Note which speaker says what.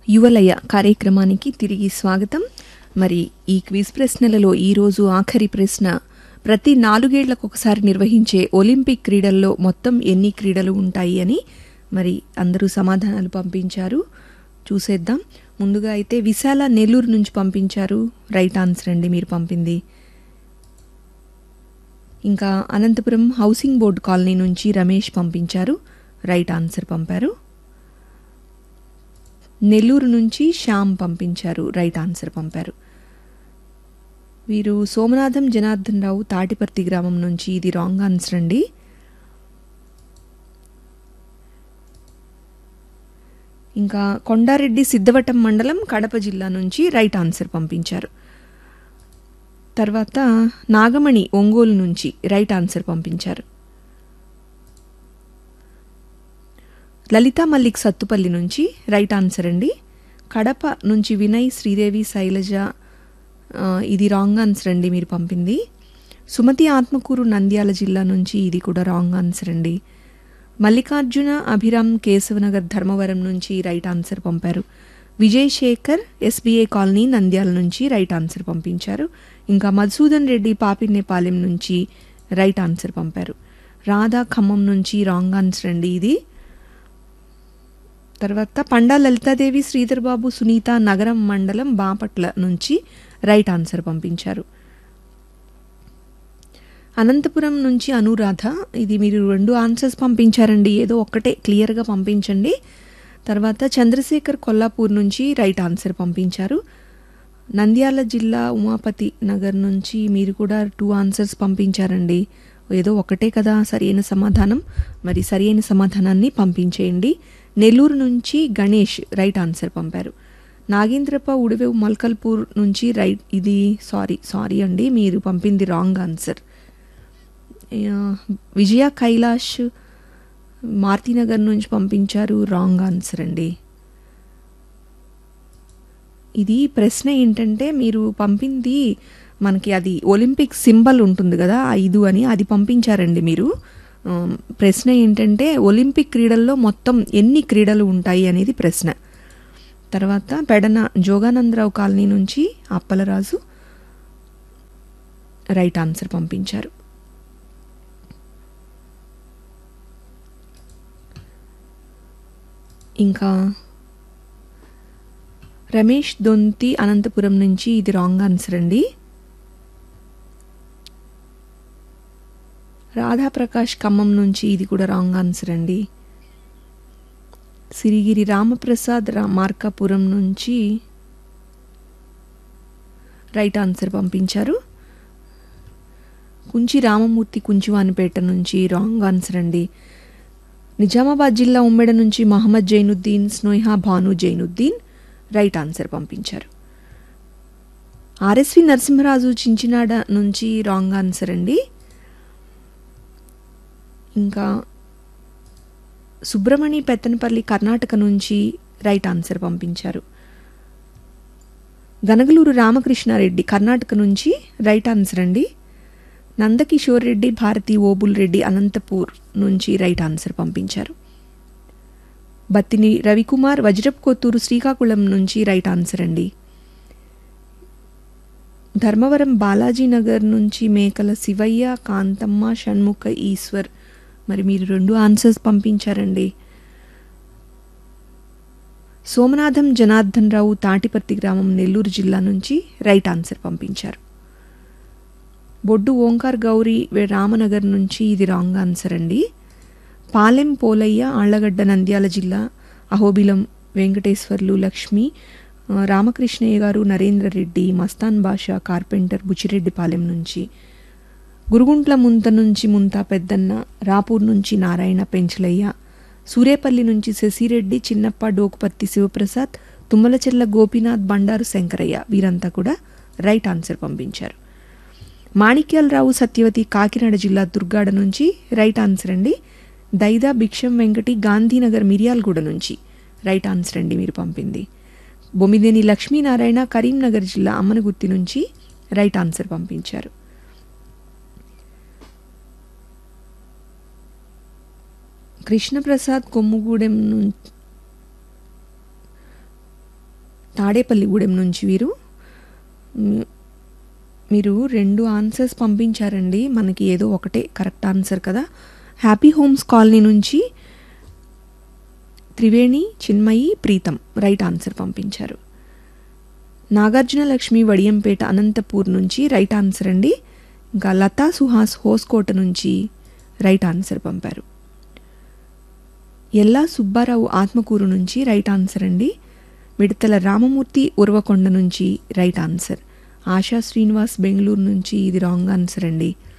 Speaker 1: యువలయ కార్యక్రమానికి తిరిగి స్వాగతం మరి ఈ క్విజ్ ప్రశ్నలలో ఈరోజు ఆఖరి ప్రశ్న ప్రతి నాలుగేళ్లకు ఒకసారి నిర్వహించే ఒలింపిక్ క్రీడల్లో మొత్తం ఎన్ని క్రీడలు ఉంటాయి అని మరి అందరూ సమాధానాలు పంపించారు చూసేద్దాం ముందుగా అయితే విశాల నెల్లూరు నుంచి పంపించారు రైట్ ఆన్సర్ అండి మీరు పంపింది ఇంకా అనంతపురం హౌసింగ్ బోర్డు కాలనీ నుంచి రమేష్ పంపించారు రైట్ ఆన్సర్ పంపారు నెల్లూరు నుంచి శ్యామ్ పంపించారు రైట్ ఆన్సర్ పంపారు వీరు సోమనాథం జనార్దన్ రావు తాటిపర్తి గ్రామం నుంచి ఇది రాంగ్ ఆన్సర్ అండి ఇంకా కొండారెడ్డి సిద్ధవటం మండలం కడప జిల్లా నుంచి రైట్ ఆన్సర్ పంపించారు తర్వాత నాగమణి ఒంగోలు నుంచి రైట్ ఆన్సర్ పంపించారు లలిత మల్లిక్ సత్తుపల్లి నుంచి రైట్ ఆన్సర్ అండి కడప నుంచి వినయ్ శ్రీదేవి శైలజ ఆ, ఇది రాంగ్ ఆన్సర్ అండి మీరు పంపింది సుమతి ఆత్మకూరు నంద్యాల జిల్లా నుంచి ఇది కూడా రాంగ్ ఆన్సర్ అండి మల్లికార్జున అభిరామ్ కేశవనగర్ ధర్మవరం నుంచి రైట్ ఆన్సర్ పంపారు విజయ్ శేఖర్ ఎస్బీఐ కాలనీ నంద్యాల నుంచి రైట్ ఆన్సర్ పంపించారు ఇంకా మధుసూదన్ రెడ్డి పాపినేపాలెం నుంచి రైట్ ఆన్సర్ పంపారు రాధా ఖమ్మం నుంచి రాంగ్ ఆన్సర్ అండి ఇది తర్వాత పండా లలితాదేవి శ్రీధర్ బాబు సునీత నగరం మండలం బాపట్ల నుంచి రైట్ ఆన్సర్ పంపించారు అనంతపురం నుంచి అనురాధ ఇది మీరు రెండు ఆన్సర్స్ పంపించారండి ఏదో ఒక్కటే క్లియర్గా పంపించండి తర్వాత చంద్రశేఖర్ కొల్లాపూర్ నుంచి రైట్ ఆన్సర్ పంపించారు నంద్యాల జిల్లా ఉమాపతి నగర్ నుంచి మీరు కూడా టూ ఆన్సర్స్ పంపించారండి ఏదో ఒకటే కదా సరైన సమాధానం మరి సరైన సమాధానాన్ని పంపించేయండి నెల్లూరు నుంచి గణేష్ రైట్ ఆన్సర్ పంపారు నాగేంద్రప్ప ఉడివేవు మల్కల్పూర్ నుంచి రైట్ ఇది సారీ సారీ అండి మీరు పంపింది రాంగ్ ఆన్సర్ ఆ, విజయ కైలాష్ మారుతినగర్ నుంచి పంపించారు రాంగ్ ఆన్సర్ అండి ఇది ప్రశ్న ఏంటంటే మీరు పంపింది మనకి అది ఒలింపిక్ సింబల్ ఉంటుంది కదా ఐదు అని అది పంపించారండి మీరు ఆ, ప్రశ్న ఏంటంటే ఒలింపిక్ క్రీడల్లో మొత్తం ఎన్ని క్రీడలు ఉంటాయి అనేది ప్రశ్న తర్వాత పెడన జోగానందరావు కాలనీ నుంచి అప్పలరాజు రైట్ ఆన్సర్ పంపించారు ఇంకా రమేష్ దొంతి అనంతపురం నుంచి ఇది రాంగ్ ఆన్సర్ అండి రాధాప్రకాష్ ఖమ్మం నుంచి ఇది కూడా రాంగ్ ఆన్సర్ అండి సిరిగిరి రామప్రసాద్ రా మార్కాపురం నుంచి రైట్ ఆన్సర్ పంపించారు కుంచి రామమూర్తి కుంచివానిపేట నుంచి రాంగ్ ఆన్సర్ అండి నిజామాబాద్ జిల్లా ఉమ్మెడ నుంచి మహమ్మద్ జైనుద్దీన్ స్నోహా భాను జైనుద్దీన్ రైట్ ఆన్సర్ పంపించారు ఆర్ఎస్వి నరసింహరాజు చించినాడ నుంచి రాంగ్ ఆన్సర్ అండి ఇంకా సుబ్రమణి పెత్తనపల్లి కర్ణాటక నుంచి రైట్ ఆన్సర్ పంపించారు గనగలూరు రామకృష్ణారెడ్డి కర్ణాటక నుంచి రైట్ ఆన్సర్ అండి నందకిషోర్ రెడ్డి భారతి ఓబుల్ రెడ్డి అనంతపూర్ నుంచి రైట్ ఆన్సర్ పంపించారు బత్తిని రవికుమార్ వజ్రప్ కొత్తూరు శ్రీకాకుళం నుంచి రైట్ ఆన్సర్ అండి ధర్మవరం బాలాజీ నగర్ నుంచి మేకల శివయ్య కాంతమ్మ షణ్ముఖ ఈశ్వర్ మరి మీరు రెండు ఆన్సర్స్ పంపించారండి సోమనాథం జనార్దన్ రావు తాటిపర్తి గ్రామం నెల్లూరు జిల్లా నుంచి రైట్ ఆన్సర్ పంపించారు బొడ్డు ఓంకార్ గౌరీ వే- రామనగర్ నుంచి ఇది రాంగ్ ఆన్సర్ అండి పాలెం పోలయ్య ఆళ్లగడ్డ నంద్యాల జిల్లా అహోబిలం వెంకటేశ్వర్లు లక్ష్మి ఆ, రామకృష్ణయ్య గారు నరేంద్ర రెడ్డి మస్తాన్ బాషా కార్పెంటర్ బుచ్చిరెడ్డిపాలెం నుంచి గురుగుంట్ల ముంత నుంచి ముంత పెద్దన్న రాపూర్ నుంచి నారాయణ పెంచలయ్య సూరేపల్లి నుంచి శశిరెడ్డి చిన్నప్ప డోకుపర్తి శివప్రసాద్ తుమ్మలచెల్ల గోపీనాథ్ బండారు శంకరయ్య వీరంతా కూడా రైట్ ఆన్సర్ పంపించారు మాణిక్యాలరావు సత్యవతి కాకినాడ జిల్లా దుర్గాడ నుంచి రైట్ ఆన్సర్ అండి దైదా భిక్షం వెంకటి గాంధీనగర్ మిర్యాలగూడ నుంచి రైట్ ఆన్సర్ అండి మీరు పంపింది బొమ్మిదేని లక్ష్మీనారాయణ కరీంనగర్ జిల్లా అమ్మనగుత్తి నుంచి రైట్ ఆన్సర్ పంపించారు కృష్ణప్రసాద్ కొమ్ముగూడెం నుంచి తాడేపల్లిగూడెం నుంచి వీరు మీ- మీరు రెండు ఆన్సర్స్ పంపించారండి మనకి ఏదో ఒకటే కరెక్ట్ ఆన్సర్ కదా హ్యాపీ హోమ్స్ కాలనీ నుంచి త్రివేణి చిన్మయి ప్రీతం రైట్ ఆన్సర్ పంపించారు నాగార్జున లక్ష్మి వడియంపేట అనంతపూర్ నుంచి రైట్ ఆన్సర్ అండి ఇంకా లతా సుహాస్ హోస్కోట నుంచి రైట్ ఆన్సర్ పంపారు ఎల్లా సుబ్బారావు ఆత్మకూరు నుంచి రైట్ ఆన్సర్ అండి మిడతల రామమూర్తి ఉరవకొండ నుంచి రైట్ ఆన్సర్ ఆశా శ్రీనివాస్ బెంగళూరు నుంచి ఇది రాంగ్ ఆన్సర్ అండి